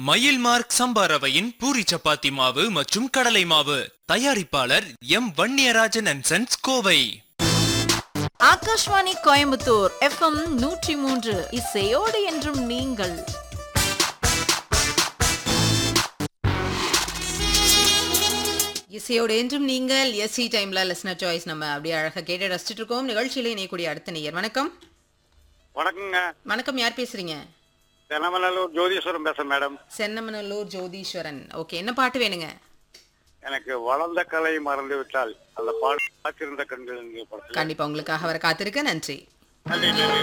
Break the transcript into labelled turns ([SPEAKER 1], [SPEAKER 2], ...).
[SPEAKER 1] மயில் மார்க் சம்பா ரவையின் பூரி சப்பாத்தி மாவு மற்றும் கடலை மாவு தயாரிப்பாளர் M Vanniyarajan and sons Kovai
[SPEAKER 2] Akashvani Coimbatore FM நூற்றி மூன்று இசையோடு என்றும் நீங்கள்
[SPEAKER 3] இசையோடு என்றும் நீங்கள் எஸ்சி டைம்ல லிஸ்னர் சாய்ஸ் நம்ம அப்படியே அழகா கேட்டு ரசிச்சுட்டு இருக்கோம் நிகழ்ச்சியில இணையக்கூடிய அடுத்த நேயர் வணக்கம்
[SPEAKER 4] வணக்கங்க
[SPEAKER 3] வணக்கம் யார் பேசுறீங்க
[SPEAKER 4] தென்னமநல்லூர் ஜோதீஸ்வரம் பேசுறேன் மேடம்
[SPEAKER 3] சென்னமனல்லூர் ஜோதீஸ்வரன் ஓகே என்ன பாட்டு வேணுங்க
[SPEAKER 4] எனக்கு வளர்ந்த கலை மறந்து விட்டால் அந்த பாட்டு காத்திருந்த கண்கள் என்கிற படத்துல
[SPEAKER 3] கண்டிப்பா உங்களுக்காக வர காத்திருக்க நன்றி
[SPEAKER 4] நன்றி, நன்றி.